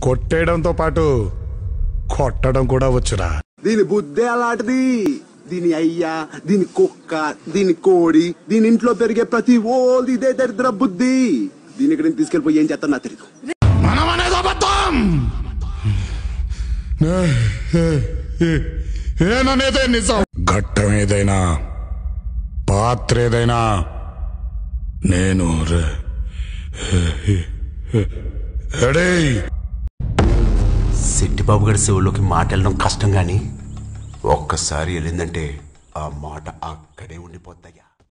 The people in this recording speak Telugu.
కొట్టేయడంతో పాటు కొట్టడం కూడా వచ్చురా దీని బుద్ధి అలాంటిది దీని అయ్యా దీని కుక్క దీని కోడి దీని ఇంట్లో పెరిగే ప్రతి ఓది ఇదే దరిద్ర బుద్ధి దీని ఇక్కడ నుంచి తీసుకెళ్ళిపోయి ఏం చేస్తాను నాకు తెలియదు మనం అనేది అబద్ధం ఏననేదే నిజం ఘట్టం ఏదైనా పాత్ర ఏదైనా నేను రే- రెడీ సిట్టిబాబు గారి చెవుల్లోకి మాట వెళ్ళడం కష్టం కానీ ఒక్కసారి వెళ్ళిందంటే ఆ మాట అక్కడే ఉండిపోద్దయ్యా